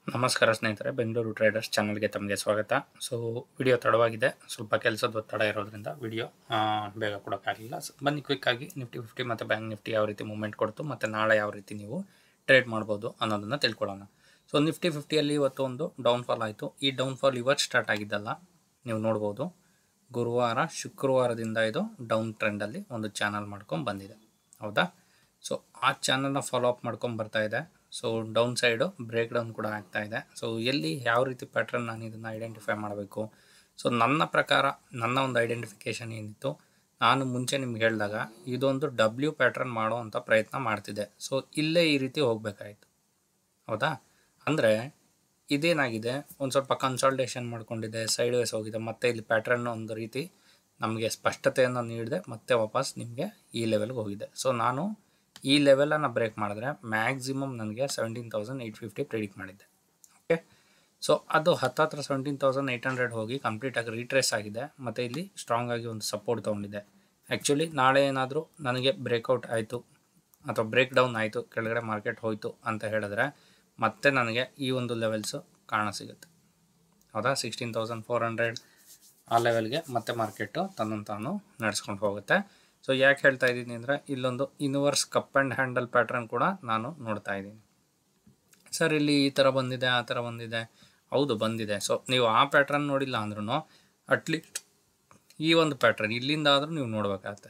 ನಮಸ್ಕಾರ ಸ್ನೇಹಿತರೆ ಬೆಂಗಳೂರು ಟ್ರೇಡರ್ಸ್ ಚಾನಲ್ಗೆ ತಮಗೆ ಸ್ವಾಗತ ಸೊ ವಿಡಿಯೋ ತಡವಾಗಿದೆ ಸ್ವಲ್ಪ ಕೆಲಸದ ಒತ್ತಡ ಇರೋದ್ರಿಂದ ವಿಡಿಯೋ ಬೇಗ ಕೊಡೋಕ್ಕಾಗಲಿಲ್ಲ ಸೊ ಬನ್ನಿ ಕ್ವಿಕ್ಕಾಗಿ ನಿಫ್ಟಿ ಫಿಫ್ಟಿ ಮತ್ತು ಬ್ಯಾಂಕ್ ನಿಫ್ಟಿ ಯಾವ ರೀತಿ ಮೂವ್ಮೆಂಟ್ ಕೊಡ್ತು ಮತ್ತು ನಾಳೆ ಯಾವ ರೀತಿ ನೀವು ಟ್ರೇಡ್ ಮಾಡ್ಬೋದು ಅನ್ನೋದನ್ನು ತಿಳ್ಕೊಳ್ಳೋಣ ಸೊ ನಿಫ್ಟಿ ಫಿಫ್ಟಿಯಲ್ಲಿ ಇವತ್ತು ಒಂದು ಡೌನ್ಫಾಲ್ ಆಯಿತು ಈ ಡೌನ್ಫಾಲ್ ಇವತ್ತು ಸ್ಟಾರ್ಟ್ ಆಗಿದ್ದಲ್ಲ ನೀವು ನೋಡ್ಬೋದು ಗುರುವಾರ ಶುಕ್ರವಾರದಿಂದ ಇದು ಡೌನ್ ಟ್ರೆಂಡಲ್ಲಿ ಒಂದು ಚಾನಲ್ ಮಾಡ್ಕೊಂಡು ಬಂದಿದೆ ಹೌದಾ ಸೊ ಆ ಚಾನಲ್ನ ಫಾಲೋ ಅಪ್ ಮಾಡ್ಕೊಂಡು ಬರ್ತಾ ಇದೆ so down side break down ಕೂಡ ಆಗ್ತಾ ಇದೆ ಸೊ ಎಲ್ಲಿ ಯಾವ ರೀತಿ ಪ್ಯಾಟ್ರನ್ ನಾನು ಇದನ್ನು ಐಡೆಂಟಿಫೈ ಮಾಡಬೇಕು ಸೊ ನನ್ನ ಪ್ರಕಾರ ನನ್ನ ಒಂದು ಐಡೆಂಟಿಫಿಕೇಷನ್ ಏನಿತ್ತು ನಾನು ಮುಂಚೆ ನಿಮ್ಗೆ ಹೇಳಿದಾಗ ಇದೊಂದು ಡಬ್ಲ್ಯೂ ಪ್ಯಾಟ್ರನ್ ಮಾಡೋ ಅಂಥ ಪ್ರಯತ್ನ ಮಾಡ್ತಿದ್ದೆ ಸೊ ಇಲ್ಲೇ ಈ ರೀತಿ ಹೋಗಬೇಕಾಯಿತು ಹೌದಾ ಅಂದರೆ ಇದೇನಾಗಿದೆ ಒಂದು ಸ್ವಲ್ಪ ಕನ್ಸಲ್ಟೇಷನ್ ಮಾಡ್ಕೊಂಡಿದೆ ಸೈಡ್ ವೇಸ್ ಹೋಗಿದೆ ಮತ್ತೆ ಇಲ್ಲಿ ಪ್ಯಾಟ್ರನ್ ಒಂದು ರೀತಿ ನಮಗೆ ಸ್ಪಷ್ಟತೆಯನ್ನು ನೀಡಿದೆ ಮತ್ತೆ ವಾಪಸ್ ನಿಮಗೆ ಈ ಲೆವೆಲ್ಗೆ ಹೋಗಿದೆ ಸೊ ನಾನು ಈ ಲೆವೆಲನ್ನು ಬ್ರೇಕ್ ಮಾಡಿದ್ರೆ ಮ್ಯಾಕ್ಸಿಮಮ್ ನನಗೆ seventeen thousand eight fifty predict ಮಾಡಿದ್ದೆ ಓಕೆ ಸೊ ಅದು ಹತ್ತತ್ರ ಸೆವೆಂಟೀನ್ ತೌಸಂಡ್ ಏಯ್ಟ್ ಹಂಡ್ರೆಡ್ ಹೋಗಿ ಕಂಪ್ಲೀಟಾಗಿ ರೀಟ್ರೇಸ್ ಆಗಿದೆ ಮತ್ತು ಇಲ್ಲಿ ಸ್ಟ್ರಾಂಗ್ ಆಗಿ ಒಂದು ಸಪೋರ್ಟ್ ತೊಗೊಂಡಿದೆ ಆ್ಯಕ್ಚುಲಿ ನಾಳೆ ಏನಾದರೂ ನನಗೆ ಬ್ರೇಕೌಟ್ ಆಯಿತು ಅಥವಾ ಬ್ರೇಕ್ ಡೌನ್ ಆಯಿತು ಕೆಳಗಡೆ ಮಾರ್ಕೆಟ್ ಹೋಯಿತು ಅಂತ ಹೇಳಿದ್ರೆ ಮತ್ತೆ ನನಗೆ ಈ ಒಂದು ಲೆವೆಲ್ಸು ಕಾಣ ಸಿಗುತ್ತೆ ಹೌದಾ ಸಿಕ್ಸ್ಟೀನ್ ತೌಸಂಡ್ ಫೋರ್ ಹಂಡ್ರೆಡ್ ಆ ಲೆವೆಲ್ಗೆ ಮತ್ತೆ ಮಾರ್ಕೆಟು ತನ್ನನ್ನು ತಾನು ನಡೆಸ್ಕೊಂಡು ಹೋಗುತ್ತೆ ಸೊ ಯಾಕೆ ಹೇಳ್ತಾ ಇದ್ದೀನಿ ಅಂದರೆ ಇಲ್ಲೊಂದು inverse cup and handle pattern ಕೂಡ ನಾನು ನೋಡ್ತಾ ಇದ್ದೀನಿ ಸರ್ ಇಲ್ಲಿ ಈ ಥರ ಬಂದಿದೆ ಆ ಥರ ಬಂದಿದೆ ಹೌದು ಬಂದಿದೆ ಸೊ ನೀವು ಆ ಪ್ಯಾಟ್ರನ್ ನೋಡಿಲ್ಲ ಅಂದ್ರೂ ಅಟ್ಲೀಸ್ಟ್ ಈ ಒಂದು ಪ್ಯಾಟ್ರನ್ ಇಲ್ಲಿಂದ ಆದರೂ ನೀವು ನೋಡಬೇಕಾಗತ್ತೆ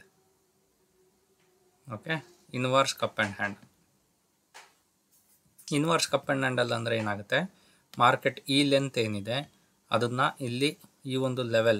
okay inverse cup and handle inverse cup and handle ಅಂದರೆ ಏನಾಗುತ್ತೆ ಮಾರ್ಕೆಟ್ ಈ ಲೆಂತ್ ಏನಿದೆ ಅದನ್ನು ಇಲ್ಲಿ ಈ ಒಂದು ಲೆವೆಲ್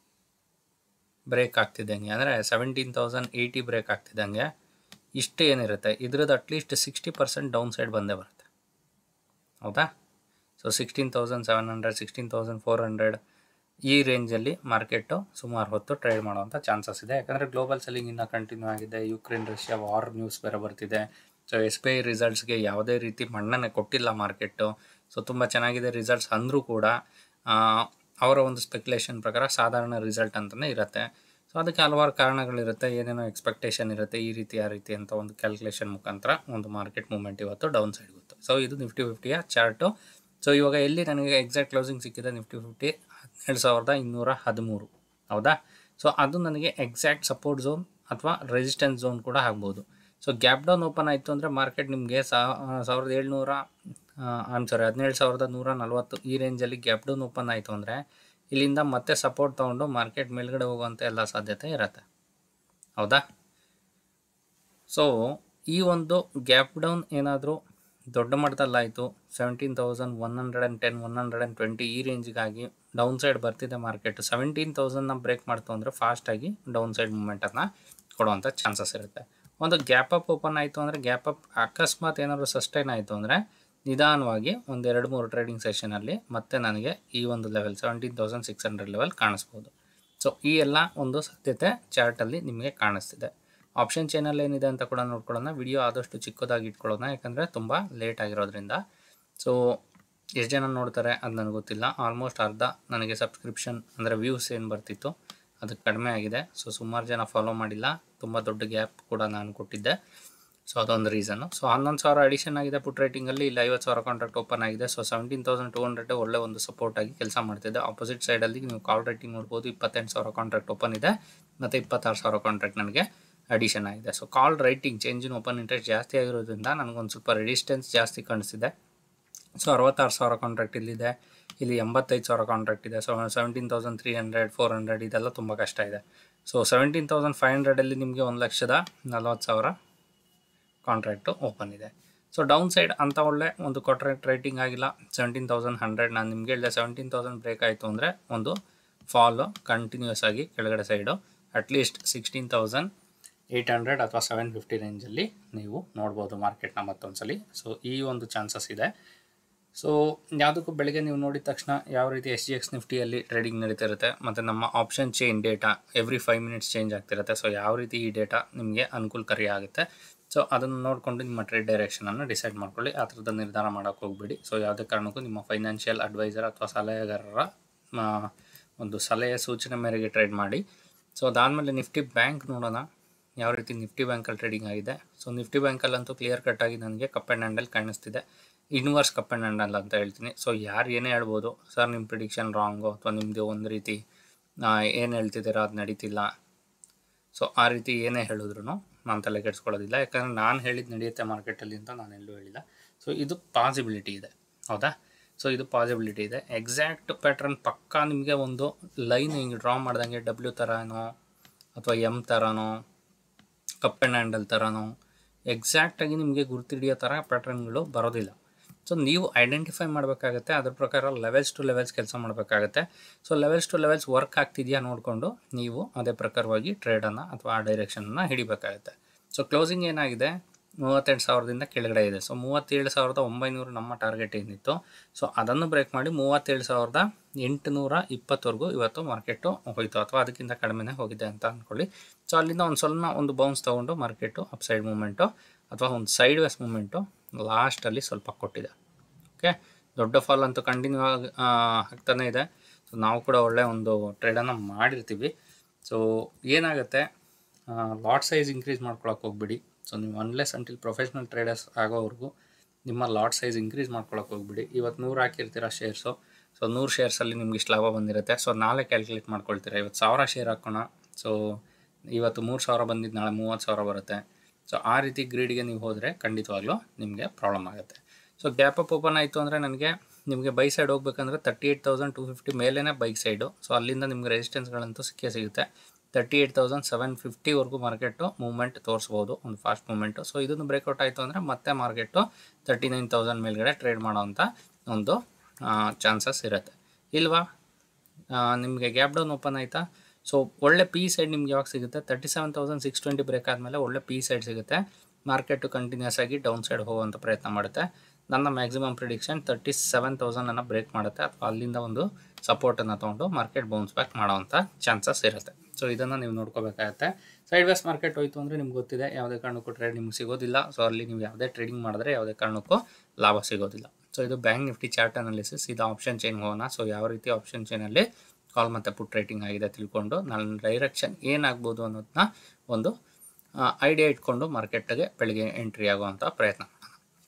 ಬ್ರೇಕ್ ಆಗ್ತಿದ್ದಂಗೆ ಅಂದರೆ ಸೆವೆಂಟೀನ್ ತೌಸಂಡ್ ಏಯ್ಟಿ ಬ್ರೇಕ್ ಆಗ್ತಿದ್ದಂಗೆ ಇಷ್ಟು ಏನಿರುತ್ತೆ ಇದ್ರದ್ದು at least sixty percent down side ಬಂದೇ ಬರುತ್ತೆ ಹೌದಾ so sixteen thousand seven hundred sixteen thousand four hundred ಈ ರೇಂಜಲ್ಲಿ ಮಾರ್ಕೆಟು ಸುಮಾರು ಹೊತ್ತು ಟ್ರೇಡ್ ಮಾಡುವಂಥ ಚಾನ್ಸಸ್ ಇದೆ ಯಾಕಂದರೆ ಗ್ಲೋಬಲ್ ಸೆಲ್ಲಿಂಗ್ ಇನ್ನೂ ಕಂಟಿನ್ಯೂ ಆಗಿದೆ ಯುಕ್ರೇನ್ ರಷ್ಯಾ ವಾರ್ ನ್ಯೂಸ್ ಬೇರೆ ಬರ್ತಿದೆ ಸೊ ಎಸ್ ಬಿ ಐ ರಿಸಲ್ಟ್ಸ್ಗೆ ಯಾವುದೇ ರೀತಿ ಮನ್ನಣೆ ಕೊಟ್ಟಿಲ್ಲ ಮಾರ್ಕೆಟು ಸೊ ತುಂಬ ಚೆನ್ನಾಗಿದೆ ರಿಸಲ್ಟ್ಸ್ ಅಂದರೂ ಕೂಡ ಅವರ ಒಂದು ಸ್ಪೆಕ್ಯುಲೇಷನ್ ಪ್ರಕಾರ ಸಾಧಾರಣ ರಿಸಲ್ಟ್ ಅಂತಲೇ ಇರುತ್ತೆ ಸೊ ಅದಕ್ಕೆ ಹಲವಾರು ಕಾರಣಗಳಿರುತ್ತೆ ಏನೇನೋ ಎಕ್ಸ್ಪೆಕ್ಟೇಷನ್ ಇರುತ್ತೆ ಈ ರೀತಿ ಆ ರೀತಿ ಅಂತ ಒಂದು ಕ್ಯಾಲ್ಕುಲೇಷನ್ ಮುಖಾಂತರ ಒಂದು ಮಾರ್ಕೆಟ್ ಮೂವ್ಮೆಂಟ್ ಇವತ್ತು ಡೌನ್ ಸೈಡ್ ಗೊತ್ತು ಸೊ ಇದು ನಿಫ್ಟಿ ಫಿಫ್ಟಿಯ ಚಾರ್ಟು ಸೊ ಇವಾಗ ಎಲ್ಲಿ ನನಗೆ ಎಕ್ಸಾಕ್ಟ್ ಕ್ಲೋಸಿಂಗ್ ಸಿಕ್ಕಿದೆ ನಿಫ್ಟಿ ಫಿಫ್ಟಿ ಹದಿನೇಳು ಸಾವಿರದ ಇನ್ನೂರ ಹದಿಮೂರು ಹೌದಾ ಸೊ ಅದು ನನಗೆ ಎಕ್ಸಾಕ್ಟ್ ಸಪೋರ್ಟ್ ಝೋನ್ ಅಥವಾ ರೆಸಿಸ್ಟೆನ್ಸ್ ಝೋನ್ ಕೂಡ ಆಗ್ಬೋದು ಸೊ ಗ್ಯಾಪ್ ಡೌನ್ ಓಪನ್ ಆಯಿತು ಅಂದರೆ ಮಾರ್ಕೆಟ್ ನಿಮಗೆ ಸಾವಿರದ ಏಳ್ನೂರ ಐಮ್ ಸಾರಿ ಹದಿನೇಳು ಸಾವಿರದ ನೂರ ನಲ್ವತ್ತು ಈ ರೇಂಜಲ್ಲಿ ಗ್ಯಾಪ್ ಡೌನ್ ಓಪನ್ ಆಯಿತು ಅಂದರೆ ಇಲ್ಲಿಂದ ಮತ್ತೆ ಸಪೋರ್ಟ್ ತೊಗೊಂಡು ಮಾರ್ಕೆಟ್ ಮೇಲ್ಗಡೆ ಹೋಗುವಂಥ ಎಲ್ಲ ಸಾಧ್ಯತೆ ಇರುತ್ತೆ ಹೌದಾ ಸೊ ಈ ಒಂದು ಗ್ಯಾಪ್ ಡೌನ್ ಏನಾದರೂ ದೊಡ್ಡ ಮಟ್ಟದಲ್ಲಾಯಿತು seventeen thousand one hundred and ten one hundred and twenty ಈ ರೇಂಜಿಗಾಗಿ ಡೌನ್ ಸೈಡ್ ಬರ್ತಿದೆ ಮಾರ್ಕೆಟ್ ಸೆವೆಂಟೀನ್ ತೌಸಂಡ್ನ ಬ್ರೇಕ್ ಮಾಡ್ತು ಅಂದರೆ ಫಾಸ್ಟಾಗಿ ಡೌನ್ ಸೈಡ್ ಮೂಮೆಂಟನ್ನು ಕೊಡುವಂಥ ಚಾನ್ಸಸ್ ಇರುತ್ತೆ ಒಂದು ಗ್ಯಾಪ್ ಅಪ್ ಓಪನ್ ಆಯಿತು ಅಂದರೆ ಗ್ಯಾಪ್ ಅಪ್ ಅಕಸ್ಮಾತ್ ಏನಾದರೂ ಸಸ್ಟೈನ್ ಆಯಿತು ಅಂದರೆ ನಿಧಾನವಾಗಿ ಒಂದು ಎರಡು ಮೂರು ಟ್ರೇಡಿಂಗ್ ಸೆಷನಲ್ಲಿ ಮತ್ತೆ ನನಗೆ ಈ ಒಂದು level seventeen thousand six hundred level ಕಾಣಿಸ್ಬೋದು ಸೊ ಈ ಎಲ್ಲ ಒಂದು ಸಾಧ್ಯತೆ ಚಾರ್ಟಲ್ಲಿ ನಿಮಗೆ ಕಾಣಿಸ್ತಿದೆ ಆಪ್ಷನ್ ಚೈನಲ್ಲಿ ಏನಿದೆ ಅಂತ ಕೂಡ ನೋಡ್ಕೊಳ್ಳೋಣ ವಿಡಿಯೋ ಆದಷ್ಟು ಚಿಕ್ಕದಾಗಿ ಇಟ್ಕೊಳ್ಳೋಣ ಯಾಕಂದರೆ ತುಂಬ ಲೇಟ್ ಆಗಿರೋದ್ರಿಂದ ಸೊ ಎಷ್ಟು ಜನ ನೋಡ್ತಾರೆ ಅದು ನನಗೆ ಗೊತ್ತಿಲ್ಲ ಆಲ್ಮೋಸ್ಟ್ ಅರ್ಧ ನನಗೆ ಸಬ್ಸ್ಕ್ರಿಪ್ಷನ್ ಅಂದರೆ ವ್ಯೂಸ್ ಏನು ಬರ್ತಿತ್ತು ಅದು ಕಡಿಮೆ ಆಗಿದೆ ಸೊ ಸುಮಾರು ಜನ ಫಾಲೋ ಮಾಡಿಲ್ಲ ತುಂಬ ದೊಡ್ಡ ಗ್ಯಾಪ್ ಕೂಡ ನಾನು ಕೊಟ್ಟಿದ್ದೆ ಸೊ ಅದೊಂದು ರೀಸನ್ನು ಸೊ ಹನ್ನೊಂದು ಸಾವಿರ ಅಡಿಷನ್ ಆಗಿದೆ ಪುಟ್ ರೇಟಿಂಗಲ್ಲಿ ಇಲ್ಲಿ ಐವತ್ತು ಸಾವಿರ ಕಾಂಟ್ರಾಕ್ಟ್ ಓಪನ್ ಆಗಿದೆ so seventeen thousand two hundred ಒಳ್ಳೆ ಒಂದು ಸಪೋರ್ಟ್ ಆಗಿ ಕೆಲಸ ಮಾಡ್ತಿದೆ ಆಪೋಸಿಟ್ ಸೈಡಲ್ಲಿ ನೀವು ಕಾಲ್ ರೇಟಿಂಗ್ ನೋಡ್ಬೋದು ಇಪ್ಪತ್ತೆಂಟು ಸಾವಿರ ಕಾಂಟ್ರಾಕ್ಟ್ ಓಪನ್ ಇದೆ ಮತ್ತು ಇಪ್ಪತ್ತಾರು ಸಾವಿರ ಕಾಂಟ್ರಾಕ್ಟ್ ನನಗೆ ಅಡಿಷನ್ ಆಗಿದೆ so call writing change in open interest ಜಾಸ್ತಿ ಆಗಿರೋದ್ರಿಂದ ನನಗೊಂದು ಸ್ವಲ್ಪ ರೆಡಿಸ್ಟೆನ್ಸ್ ಜಾಸ್ತಿ ಕಾಣಿಸ್ತಿದೆ ಸೊ ಅರವತ್ತಾರು ಸಾವಿರ ಕಾಂಟ್ರಾಕ್ಟ್ ಇಲ್ಲಿದೆ ಇಲ್ಲಿ ಎಂಬತ್ತೈದು ಸಾವಿರ ಕಾಂಟ್ರಾಕ್ಟ್ ಇದೆ so seventeen thousand three hundred four hundred ಇದೆಲ್ಲ ತುಂಬ ಕಷ್ಟ ಇದೆ ಸೊ ಸೆವೆಂಟೀನ್ ತೌಸಂಡ್ ಫೈವ್ ಹಂಡ್ರೆಡಲ್ಲಿ ನಿಮಗೆ ಒಂದು ಲಕ್ಷದ ನಲ್ವತ್ತು ಸಾವಿರ ಕಾಂಟ್ರಾಕ್ಟು ಓಪನ್ ಇದೆ ಸೊ ಡೌನ್ ಸೈಡ್ ಅಂತ ಒಳ್ಳೆ ಒಂದು ಕಾಂಟ್ರಾಕ್ಟ್ ರೇಟಿಂಗ್ ಆಗಿಲ್ಲ ಸೆವೆಂಟೀನ್ ತೌಸಂಡ್ ಹಂಡ್ರೆಡ್ ನಾನು ನಿಮಗೆ ಹೇಳಿದೆ ಸೆವೆಂಟೀನ್ ತೌಸಂಡ್ ಬ್ರೇಕ್ ಆಯಿತು ಅಂದರೆ ಒಂದು ಫಾಲು ಕಂಟಿನ್ಯೂಸ್ ಆಗಿ ಕೆಳಗಡೆ side at least sixteen thousand eight hundred ಅಥವಾ ಸೆವೆನ್ ಫಿಫ್ಟಿ ರೇಂಜಲ್ಲಿ ನೀವು ನೋಡ್ಬೋದು ಮಾರ್ಕೆಟ್ನ ಮತ್ತೊಂದು ಸಲ ಸೊ ಈ ಒಂದು ಚಾನ್ಸಸ್ ಇದೆ ಸೊ ಯಾವುದಕ್ಕೂ ಬೆಳಗ್ಗೆ ನೀವು ನೋಡಿದ ತಕ್ಷಣ ಯಾವ ರೀತಿ ಎಸ್ ಜಿ ಎಕ್ಸ್ ನಿಫ್ಟಿಯಲ್ಲಿ ಟ್ರೇಡಿಂಗ್ ನಡೀತಿರುತ್ತೆ ಮತ್ತು ನಮ್ಮ option change data every five minutes change ಆಗ್ತಿರುತ್ತೆ ಸೊ ಯಾವ ರೀತಿ ಈ ಡೇಟಾ ನಿಮಗೆ ಅನುಕೂಲಕಾರಿ ಆಗುತ್ತೆ ಸೊ ಅದನ್ನು ನೋಡಿಕೊಂಡು ನಿಮ್ಮ ಟ್ರೇಡ್ ಡೈರೆಕ್ಷನನ್ನು ಡಿಸೈಡ್ ಮಾಡ್ಕೊಳ್ಳಿ ಆ ಥರದ ನಿರ್ಧಾರ ಮಾಡೋಕ್ಕೆ ಹೋಗಬೇಡಿ ಸೊ ಯಾವುದೇ ಕಾರಣಕ್ಕೂ ನಿಮ್ಮ ಫೈನಾನ್ಷಿಯಲ್ ಅಡ್ವೈಸರ್ ಅಥವಾ ಸಲಹೆಗಾರರ ಒಂದು ಸಲಹೆ ಸೂಚನೆ ಮೇರೆಗೆ ಟ್ರೇಡ್ ಮಾಡಿ ಸೊ ಅದಾದಮೇಲೆ ನಿಫ್ಟಿ ಬ್ಯಾಂಕ್ ನೋಡೋಣ ಯಾವ ರೀತಿ ನಿಫ್ಟಿ ಬ್ಯಾಂಕಲ್ಲಿ ಟ್ರೇಡಿಂಗ್ ಆಗಿದೆ ಸೊ ನಿಫ್ಟಿ ಬ್ಯಾಂಕಲ್ಲಂತೂ ಕ್ಲಿಯರ್ ಕಟ್ ಆಗಿ ನನಗೆ ಕಪ್ ಆ್ಯಂಡ್ ಹ್ಯಾಂಡಲ್ ಕಾಣಿಸ್ತಿದೆ ಇನ್ವರ್ಸ್ ಕಪ್ ಆ್ಯಂಡ್ ಹ್ಯಾಂಡಲ್ ಅಂತ ಹೇಳ್ತೀನಿ ಸೊ ಯಾರು ಏನೇ ಹೇಳ್ಬೋದು ಸರ್ ನಿಮ್ಮ ಪ್ರಿಡಿಕ್ಷನ್ ರಾಂಗು ಅಥವಾ ನಿಮ್ಮದು ಒಂದು ರೀತಿ ಏನು ಹೇಳ್ತಿದ್ದೀರಾ ಅದು ನಡೀತಿಲ್ಲ ಸೊ ಆ ರೀತಿ ಏನೇ ಹೇಳಿದ್ರು ನಾನು ತಲೆ ಕೆಡಿಸ್ಕೊಳ್ಳೋದಿಲ್ಲ ಯಾಕಂದರೆ ನಾನು ಹೇಳಿದ್ದು ನಡೆಯುತ್ತೆ ಮಾರ್ಕೆಟಲ್ಲಿ ಅಂತ ನಾನು ಎಲ್ಲೂ ಹೇಳಿಲ್ಲ ಸೊ ಇದು ಪಾಸಿಬಿಲಿಟಿ ಇದೆ ಹೌದಾ ಸೊ ಇದು ಪಾಸಿಬಿಲಿಟಿ ಇದೆ ಎಕ್ಸಾಕ್ಟ್ ಪ್ಯಾಟ್ರನ್ ಪಕ್ಕಾ ನಿಮಗೆ ಒಂದು ಲೈನ್ ಹಿಂಗೆ ಡ್ರಾ ಮಾಡ್ದಂಗೆ ಡಬ್ಲ್ಯೂ ಥರನೋ ಅಥವಾ ಎಮ್ ಥರನೋ ಕಪ್ ಆ್ಯಂಡ್ ಹ್ಯಾಂಡಲ್ ಥರನೋ ಎಕ್ಸಾಕ್ಟಾಗಿ ನಿಮಗೆ ಗುರ್ತಿಡಿಯೋ ಥರ ಪ್ಯಾಟ್ರನ್ಗಳು ಬರೋದಿಲ್ಲ ಸೊ ನೀವು ಐಡೆಂಟಿಫೈ ಮಾಡಬೇಕಾಗತ್ತೆ ಅದ್ರ ಪ್ರಕಾರ ಲೆವೆಲ್ಸ್ ಟು ಲೆವೆಲ್ಸ್ ಕೆಲಸ ಮಾಡಬೇಕಾಗತ್ತೆ so levels two levels work ಆಗ್ತಿದೆಯಾ ನೋಡಿಕೊಂಡು ನೀವು ಅದೇ ಪ್ರಕಾರವಾಗಿ ಟ್ರೇಡನ್ನು ಅಥವಾ ಆ ಡೈರೆಕ್ಷನನ್ನು ಹಿಡಿಬೇಕಾಗತ್ತೆ ಸೊ ಕ್ಲೋಸಿಂಗ್ ಏನಾಗಿದೆ ಮೂವತ್ತೆಂಟು ಸಾವಿರದಿಂದ ಕೆಳಗಡೆ ಇದೆ ಸೊ ಮೂವತ್ತೇಳು ಸಾವಿರದ ಒಂಬೈನೂರು ನಮ್ಮ ಟಾರ್ಗೆಟ್ ಏನಿತ್ತು ಸೊ ಅದನ್ನು ಬ್ರೇಕ್ ಮಾಡಿ ಮೂವತ್ತೇಳು ಸಾವಿರದ ಎಂಟುನೂರ ಇಪ್ಪತ್ತವರೆಗೂ ಇವತ್ತು ಮಾರ್ಕೆಟು ಹೋಯಿತು ಅಥವಾ ಅದಕ್ಕಿಂತ ಕಡಿಮೆನೇ ಹೋಗಿದೆ ಅಂತ ಅಂದ್ಕೊಳ್ಳಿ ಸೊ ಅಲ್ಲಿಂದ ಒಂದು ಸ್ವಲ್ಪ ಒಂದು ಬೌನ್ಸ್ ತೊಗೊಂಡು ಮಾರ್ಕೆಟು ಅಪ್ಸೈಡ್ ಮೂಮೆಂಟು ಅಥವಾ ಒಂದು ಸೈಡ್ ವೇಸ್ ಮೂಮೆಂಟು ಲಾಸ್ಟಲ್ಲಿ ಸ್ವಲ್ಪ ಕೊಟ್ಟಿದೆ ಓಕೆ ದೊಡ್ಡ ಫಾಲ್ ಅಂತೂ ಕಂಟಿನ್ಯೂ ಆಗಿ ಆಗ್ತಾನೆ ಇದೆ ಸೊ ನಾವು ಕೂಡ ಒಳ್ಳೆ ಒಂದು ಟ್ರೇಡನ್ನು ಮಾಡಿರ್ತೀವಿ ಸೊ ಏನಾಗುತ್ತೆ ಲಾಟ್ ಸೈಜ್ ಇನ್ಕ್ರೀಸ್ ಮಾಡ್ಕೊಳಕ್ಕೆ ಹೋಗ್ಬಿಡಿ ಸೊ ನೀವು ಅನ್ಲೆಸ್ ಅಂಟಿಲ್ ಪ್ರೊಫೆಷ್ನಲ್ ಟ್ರೇಡರ್ಸ್ ಆಗೋವರೆಗೂ ನಿಮ್ಮ ಲಾಟ್ ಸೈಜ್ ಇನ್ಕ್ರೀಸ್ ಮಾಡ್ಕೊಳಕ್ಕೆ ಹೋಗ್ಬಿಡಿ ಇವತ್ತು ನೂರು ಹಾಕಿರ್ತೀರ ಶೇರ್ಸು ಸೊ ನೂರು ಶೇರ್ಸಲ್ಲಿ ನಿಮ್ಗೆ ಇಷ್ಟು ಲಾಭ ಬಂದಿರುತ್ತೆ ಸೊ ನಾಳೆ ಕ್ಯಾಲ್ಕುಲೇಟ್ ಮಾಡ್ಕೊಳ್ತೀರ ಇವತ್ತು ಸಾವಿರ ಶೇರ್ ಹಾಕೋಣ ಸೊ ಇವತ್ತು ಮೂರು ಸಾವಿರ ಬಂದಿದ್ದು ನಾಳೆ ಮೂವತ್ತು ಸಾವಿರ ಬರುತ್ತೆ ಸೊ ಆ ರೀತಿ ಗ್ರೀಡ್ಗೆ ನೀವು ಹೋದರೆ ಖಂಡಿತವಾಗ್ಲೂ ನಿಮಗೆ ಪ್ರಾಬ್ಲಮ್ ಆಗುತ್ತೆ ಸೊ ಗ್ಯಾಪ್ ಅಪ್ ಓಪನ್ ಆಯಿತು ಅಂದರೆ ನನಗೆ ನಿಮಗೆ ಬೈ ಸೈಡ್ ಹೋಗ್ಬೇಕಂದ್ರೆ thirty eight thousand two fifty ಮೇಲೇ ಬೈಕ್ ಸೈಡು ಸೊ ಅಲ್ಲಿಂದ ನಿಮ್ಗೆ ರೆಸಿಸ್ಟೆನ್ಸ್ಗಳಂತೂ ಸಿಕ್ಕೇ ಸಿಗುತ್ತೆ ತರ್ಟಿ ಏಯ್ಟ್ ತೌಸಂಡ್ ಸೆವೆನ್ ಫಿಫ್ಟಿವರೆಗೂ ಮಾರ್ಕೆಟು ಮೂವ್ಮೆಂಟ್ ತೋರಿಸ್ಬೋದು ಒಂದು ಫಾಸ್ಟ್ ಮೂವ್ಮೆಂಟು ಸೊ ಇದನ್ನು ಬ್ರೇಕ್ಔಟ್ ಆಯಿತು ಅಂದರೆ ಮತ್ತೆ ಮಾರ್ಕೆಟು ತರ್ಟಿ ನೈನ್ ತೌಸಂಡ್ ಮೇಲ್ಗಡೆ ಟ್ರೇಡ್ ಮಾಡೋವಂಥ ಒಂದು ಚಾನ್ಸಸ್ ಇರುತ್ತೆ ಇಲ್ವಾ ನಿಮಗೆ ಗ್ಯಾಪ್ ಡೌನ್ ಓಪನ್ ಆಯಿತಾ ಸೊ ಒಳ್ಳೆ ಪಿ ಸೈಡ್ ನಿಮ್ಗೆ ಯಾವಾಗ ಸಿಗುತ್ತೆ thirty seven thousand six twenty break ಆದಮೇಲೆ ಒಳ್ಳೆ ಪಿ ಸೈಡ್ ಸಿಗುತ್ತೆ ಮಾರ್ಕೆಟು ಕಂಟಿನ್ಯೂಸ್ ಆಗಿ ಡೌನ್ ಸೈಡ್ ಹೋಗುವಂಥ ಪ್ರಯತ್ನ ಮಾಡುತ್ತೆ ನನ್ನ ಮ್ಯಾಕ್ಸಿಮಮ್ ಪ್ರಿಡಿಕ್ಷನ್ ತರ್ಟಿ ಸೆವೆನ್ ತೌಸಂಡನ್ನು ಬ್ರೇಕ್ ಮಾಡುತ್ತೆ ಅಥವಾ ಅಲ್ಲಿಂದ ಒಂದು ಸಪೋರ್ಟನ್ನು ತೊಗೊಂಡು ಮಾರ್ಕೆಟ್ ಬೌನ್ಸ್ ಬ್ಯಾಕ್ ಮಾಡೋವಂಥ ಚಾನ್ಸಸ್ ಇರುತ್ತೆ ಸೊ ಇದನ್ನು ನೀವು ನೋಡ್ಕೋಬೇಕಾಗತ್ತೆ ಸೈಡ್ ವೇಸ್ ಮಾರ್ಕೆಟ್ ಹೋಯಿತು ಅಂದರೆ ನಿಮ್ಗೆ ಗೊತ್ತಿದೆ ಯಾವುದೇ ಕಾರಣಕ್ಕೂ ಟ್ರೇಡ್ ನಿಮ್ಗೆ ಸಿಗೋದಿಲ್ಲ ಸೊ ಅಲ್ಲಿ ನೀವು ಯಾವುದೇ ಟ್ರೇಡಿಂಗ್ ಮಾಡಿದ್ರೆ ಯಾವುದೇ ಕಾರಣಕ್ಕೂ ಲಾಭ ಸಿಗೋದಿಲ್ಲ ಸೊ ಇದು ಬ್ಯಾಂಕ್ ನಿಫ್ಟಿ ಚಾರ್ಟ್ ಅನಾಲಿಸಿಸ್ ಇದು ಆಪ್ಷನ್ ಚೈನ್ ಹೋಗೋಣ ಸೊ ಯಾವ ರೀತಿ ಆಪ್ಷನ್ ಚೈನಲ್ಲಿ ಕಾಲ್ ಮತ್ತು ಪುಟ್ ರೇಟಿಂಗ್ ಆಗಿದೆ ತಿಳ್ಕೊಂಡು ನನ್ನ ಡೈರೆಕ್ಷನ್ ಏನಾಗ್ಬೋದು ಅನ್ನೋದನ್ನ ಒಂದು ಐಡಿಯಾ ಇಟ್ಕೊಂಡು ಮಾರ್ಕೆಟ್ಗೆ ಬೆಳಿಗ್ಗೆ ಎಂಟ್ರಿ ಆಗುವಂಥ ಪ್ರಯತ್ನ ಮಾಡೋಣ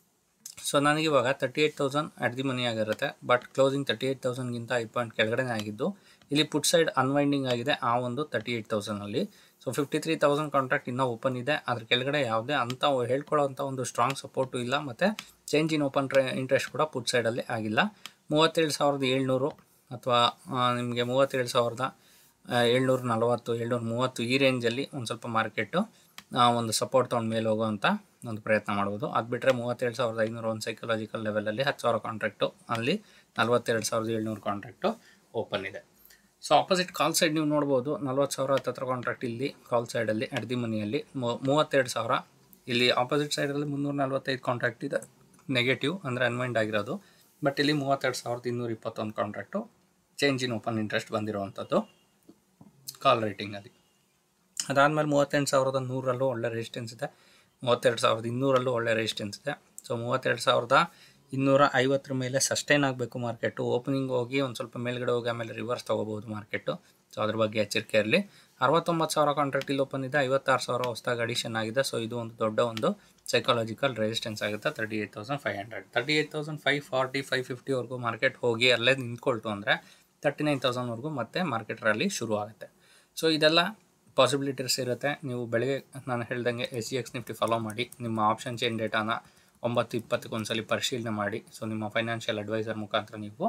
ಸೊ ನನಗಿವಾಗ thirty eight thousand at the money ಆಗಿರುತ್ತೆ ಬಟ್ ಕ್ಲೋಸಿಂಗ್ ತರ್ಟಿ ಏಯ್ಟ್ ತೌಸಂಡ್ಗಿಂತ ಐದು ಪಾಯಿಂಟ್ ಕೆಳಗಡೆ ಆಗಿದ್ದು ಇಲ್ಲಿ ಪುಟ್ ಸೈಡ್ ಅನ್ವೈಂಡಿಂಗ್ ಆಗಿದೆ ಆ ಒಂದು ತರ್ಟಿ ಏಯ್ಟ್ ತೌಸಂಡಲ್ಲಿ so fifty three thousand contract ಇನ್ನೂ ಓಪನ್ ಇದೆ ಅದ್ರ ಕೆಳಗಡೆ ಯಾವುದೇ ಅಂತ ಹೇಳ್ಕೊಳ್ಳೋವಂಥ ಒಂದು ಸ್ಟ್ರಾಂಗ್ ಸಪೋರ್ಟು ಇಲ್ಲ ಮತ್ತು ಚೇಂಜ್ ಇನ್ ಓಪನ್ ಟ್ರೇ ಇಂಟ್ರೆಸ್ಟ್ ಕೂಡ ಪುಟ್ ಸೈಡಲ್ಲಿ ಆಗಿಲ್ಲ ಮೂವತ್ತೇಳು ಸಾವಿರದ ಏಳ್ನೂರು ಅಥವಾ ನಿಮಗೆ ಮೂವತ್ತೇಳು ಸಾವಿರದ ಏಳ್ನೂರ ನಲವತ್ತು ಏಳ್ನೂರ ಮೂವತ್ತು ಈ ರೇಂಜಲ್ಲಿ ಒಂದು ಸ್ವಲ್ಪ ಮಾರ್ಕೆಟು ಒಂದು ಸಪೋರ್ಟ್ ತೊಗೊಂಡು ಮೇಲೆ ಹೋಗುವಂಥ ಒಂದು ಪ್ರಯತ್ನ ಮಾಡ್ಬೋದು ಅದು ಬಿಟ್ಟರೆ ಮೂವತ್ತೇಳು ಸಾವಿರದ ಐನೂರು ಒಂದು ಸೈಕಲಾಜಿಕಲ್ ಲೆವೆಲಲ್ಲಿ ಹತ್ತು ಸಾವಿರ ಕಾಂಟ್ರಾಕ್ಟು ಅಲ್ಲಿ ನಲ್ವತ್ತೆರಡು ಸಾವಿರದ ಏಳ್ನೂರು ಕಾಂಟ್ರಾಕ್ಟು ಓಪನ್ ಇದೆ ಸೊ ಆಪೋಸಿಟ್ ಕಾಲ್ ಸೈಡ್ ನೀವು ನೋಡ್ಬೋದು ನಲ್ವತ್ತು ಸಾವಿರ ಹತ್ತತ್ರ ಕಾಂಟ್ರಾಕ್ಟ್ ಇಲ್ಲಿ ಕಾಲ್ ಸೈಡಲ್ಲಿ ಅಡ್ದಿ ಮನಿಯಲ್ಲಿ ಮೂವತ್ತೆರಡು ಸಾವಿರ ಇಲ್ಲಿ ಆಪೋಸಿಟ್ ಸೈಡಲ್ಲಿ ಮುನ್ನೂರ ನಲ್ವತ್ತೈದು ಕಾಂಟ್ರಾಕ್ಟ್ ಇದೆ ನೆಗೆಟಿವ್ ಅಂದರೆ ಅನ್ವೈಂಡ್ ಆಗಿರೋದು ಬಟ್ ಇಲ್ಲಿ ಮೂವತ್ತೆರಡು ಸಾವಿರದ ಇನ್ನೂರ ಇಪ್ಪತ್ತೊಂದು contract change in open interest ಬಂದಿರುವಂಥದ್ದು ಕಾಲ್ ರೇಟಿಂಗಲ್ಲಿ ಅದಾದಮೇಲೆ ಮೂವತ್ತೆಂಟು ಸಾವಿರದ ನೂರಲ್ಲೂ ಒಳ್ಳೆ ರೆಸಿಸ್ಟೆನ್ಸ್ ಇದೆ ಮೂವತ್ತೆರಡು ಸಾವಿರದ ಇನ್ನೂರಲ್ಲೂ ಒಳ್ಳೆ ರೆಸಿಸ್ಟೆನ್ಸ್ ಇದೆ ಸೊ ಮೂವತ್ತೆರಡು ಸಾವಿರದ ಇನ್ನೂರ ಐವತ್ತರ ಮೇಲೆ ಸಸ್ಟೈನ್ ಆಗಬೇಕು ಮಾರ್ಕೆಟು ಓಪನಿಂಗ್ ಹೋಗಿ ಒಂದು ಸ್ವಲ್ಪ ಮೇಲ್ಗಡೆ ಹೋಗಿ ಆಮೇಲೆ ರಿವರ್ಸ್ ತೊಗೋಬೋದು ಮಾರ್ಕೆಟು ಸೊ ಅದ್ರ ಬಗ್ಗೆ ಎಚ್ಚರಿಕೆ ಇರಲಿ ಅರವತ್ತೊಂಬತ್ತು ಸಾವಿರ ಕಾಂಟ್ರಾಕ್ಟ್ ಇಲ್ಲಿ ಓಪನ್ ಇದೆ ಐವತ್ತಾರು ಸಾವಿರ ಹೊಸದಾಗಿ ಅಡಿಷನ್ ಆಗಿದೆ ಸೊ ಇದು ಒಂದು ದೊಡ್ಡ ಒಂದು ಸೈಕಾಲಜಿಕಲ್ ರೆಸಿಸ್ಟೆನ್ಸ್ ಆಗುತ್ತೆ thirty eight thousand five hundred thirty eight thousand five forty five ಫಿಫ್ಟಿವರೆಗೂ ಮಾರ್ಕೆಟ್ ಹೋಗಿ ಅಲ್ಲೇ ನಿಂತ್ಕೊಳ್ತು ಅಂದರೆ ತರ್ಟಿ ನೈನ್ ತೌಸಂಡ್ವರೆಗೂ ಮತ್ತೆ ಮಾರ್ಕೆಟ್ ರ್ಯಾಲಿ ಶುರು ಆಗುತ್ತೆ ಸೊ ಇದೆಲ್ಲ ಪಾಸಿಬಿಲಿಟೀಸ್ ಇರುತ್ತೆ ನೀವು ಬೆಳಗ್ಗೆ ನಾನು ಹೇಳ್ದಂಗೆ S G X nifty follow ಮಾಡಿ ನಿಮ್ಮ ಆಪ್ಷನ್ ಚೈನ್ ಡೇಟಾನ ಒಂಬತ್ತು ಇಪ್ಪತ್ತಕ್ಕೆ ಒಂದ್ಸಲಿ ಪರಿಶೀಲನೆ ಮಾಡಿ ಸೊ ನಿಮ್ಮ ಫೈನಾನ್ಷಿಯಲ್ ಅಡ್ವೈಸರ್ ಮುಖಾಂತರ ನೀವು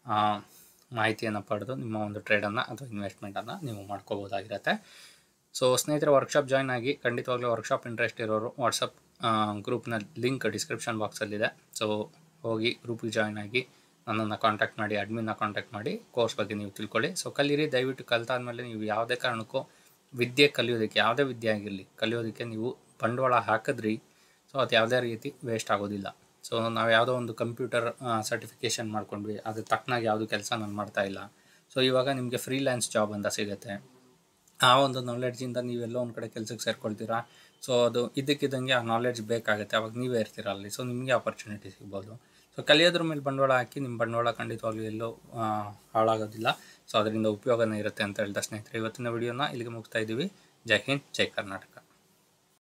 ಮಾಹಿತಿಯನ್ನು ಪಡೆದು ನಿಮ್ಮ ಒಂದು ಟ್ರೇಡನ್ನು ಅಥವಾ ಇನ್ವೆಸ್ಟ್ಮೆಂಟನ್ನು ನೀವು ಮಾಡ್ಕೋಬೋದಾಗಿರುತ್ತೆ ಸೊ ಸ್ನೇಹಿತರ ವರ್ಕ್ಶಾಪ್ ಜಾಯ್ನ್ ಆಗಿ ಖಂಡಿತವಾಗ್ಲೂ ವರ್ಕ್ಶಾಪ್ ಇಂಟ್ರೆಸ್ಟ್ ಇರೋರು ವಾಟ್ಸಪ್ ಗ್ರೂಪ್ನ ಲಿಂಕ್ ಡಿಸ್ಕ್ರಿಪ್ಷನ್ ಬಾಕ್ಸಲ್ಲಿದೆ ಸೊ ಹೋಗಿ ಗ್ರೂಪಿಗೆ ಜಾಯ್ನ್ ಆಗಿ ನನ್ನನ್ನು ಕಾಂಟ್ಯಾಕ್ಟ್ ಮಾಡಿ ಅಡ್ಮಿನ್ನ ಕಾಂಟ್ಯಾಕ್ಟ್ ಮಾಡಿ ಕೋರ್ಸ್ ಬಗ್ಗೆ ನೀವು ತಿಳ್ಕೊಳ್ಳಿ ಸೊ ಕಲೀರಿ ದಯವಿಟ್ಟು ಕಲ್ತಾದ್ಮೇಲೆ ನೀವು ಯಾವುದೇ ಕಾರಣಕ್ಕೂ ವಿದ್ಯೆ ಕಲಿಯೋದಕ್ಕೆ ಯಾವುದೇ ವಿದ್ಯೆ ಆಗಿರಲಿ ಕಲಿಯೋದಕ್ಕೆ ನೀವು ಬಂಡವಾಳ ಹಾಕಿದ್ರಿ ಸೊ ಅದು ಯಾವುದೇ ರೀತಿ ವೇಸ್ಟ್ ಆಗೋದಿಲ್ಲ ಸೊ ನಾವು ಯಾವುದೋ ಒಂದು ಕಂಪ್ಯೂಟರ್ ಸರ್ಟಿಫಿಕೇಷನ್ ಮಾಡ್ಕೊಂಡ್ವಿ ಅದು ತಕ್ಕನಾಗಿ ಯಾವುದು ಕೆಲಸ ನಾನು ಮಾಡ್ತಾ ಇಲ್ಲ ಸೊ ಇವಾಗ ನಿಮಗೆ ಫ್ರೀಲ್ಯಾನ್ಸ್ ಜಾಬ್ ಅಂತ ಸಿಗುತ್ತೆ ಆ ಒಂದು ನಾಲೆಡ್ಜಿಂದ ನೀವೆಲ್ಲೋ ಒಂದು ಕಡೆ ಕೆಲಸಕ್ಕೆ ಸೇರ್ಕೊಳ್ತೀರಾ ಸೊ ಅದು ಇದಕ್ಕಿದ್ದಂಗೆ ಆ ನಾಲೆಡ್ಜ್ ಬೇಕಾಗುತ್ತೆ ಅವಾಗ ನೀವೇ ಇರ್ತೀರ ಅಲ್ಲಿ ಸೊ ನಿಮಗೆ ಆಪರ್ಚುನಿಟಿ ಸಿಗ್ಬೋದು ಸೊ ಕಲಿಯೋದ್ರ ಮೇಲೆ ಬಂಡವಾಳ ಹಾಕಿ ನಿಮ್ಮ ಬಂಡವಾಳ ಖಂಡಿತವಾಗ್ಲೂ ಎಲ್ಲೂ ಹಾಳಾಗೋದಿಲ್ಲ ಸೊ ಅದರಿಂದ ಉಪಯೋಗನೇ ಇರುತ್ತೆ ಅಂತ ಹೇಳ್ತಾ ಸ್ನೇಹಿತರೆ ಇವತ್ತಿನ ವಿಡಿಯೋನ ಇಲ್ಲಿಗೆ ಮುಗ್ತಾ ಇದ್ದೀವಿ ಜೈ ಹಿಂದ್ ಜೈ ಕರ್ನಾಟಕ